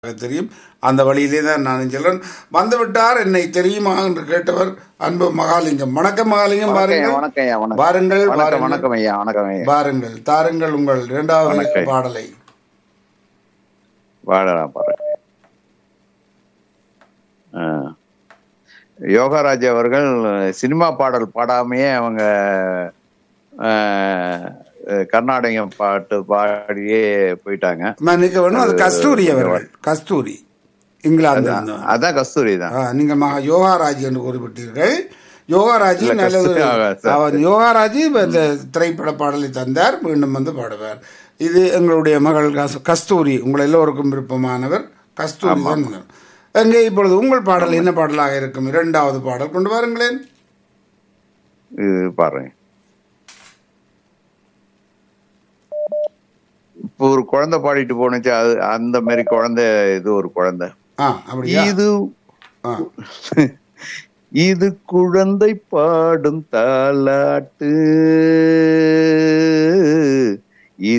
தெரியும் அந்த வழியிலே தான் நான் சொல்றேன் வந்துவிட்டார் என்னை தெரியுமா என்று கேட்டவர் அன்பு மகாலிங்கம் வணக்கம் மகாலிங்கம் வணக்கம் பாருங்கள் ஐயா, வணக்கம் ஐயா, வணக்கம். வாருங்கள் வணக்கம் வாருங்கள். வணக்கம் ஐயா வணக்கம் ஐயா பாருங்கள் தாருங்கள் உங்கள் இரண்டாவது வணக்கம். பாடலை வாழலாம் பாருங்க ஆ. யோகாராஜ் அவர்கள் சினிமா பாடல் பாடாமையே அவங்க ஆ, கர்நாடகம் பாட்டு பாடியே போயிட்டாங்க மன்னிக்க வேணும் அது கஸ்தூரி அவர்கள் கஸ்தூரி இங்கிலாந்து அதான் கஸ்தூரி தான் நீங்க மகா யோகாராஜ் என்று குறிப்பிட்டீர்கள் யோகாராஜ் இல்ல, நல்லது கஸ்தூரி ஆகாது சார். அவர் யோகாராஜ் இப்ப இந்த திரைப்பட பாடலை தந்தார் மீண்டும் வந்து பாடுவார் இது எங்களுடைய மகள் கஸ்- கஸ்தூரி உங்கள் எல்லோருக்கும் விருப்பமானவர் கஸ்தூரி தான் சொன்னார். எங்கே இப்பொழுது உங்கள் பாடல் என்ன பாடலாக இருக்கும் இரண்டாவது பாடல் கொண்டு வாருங்களேன் இது பாருங்க இப்போ ஒரு குழந்தை பாடிட்டு போனுச்சு அது அந்த மாதிரி குழந்தை இது ஒரு குழந்தை ஆ அப்படியா இது ஆ. இது குழந்தை பாடும் தாலாட்டு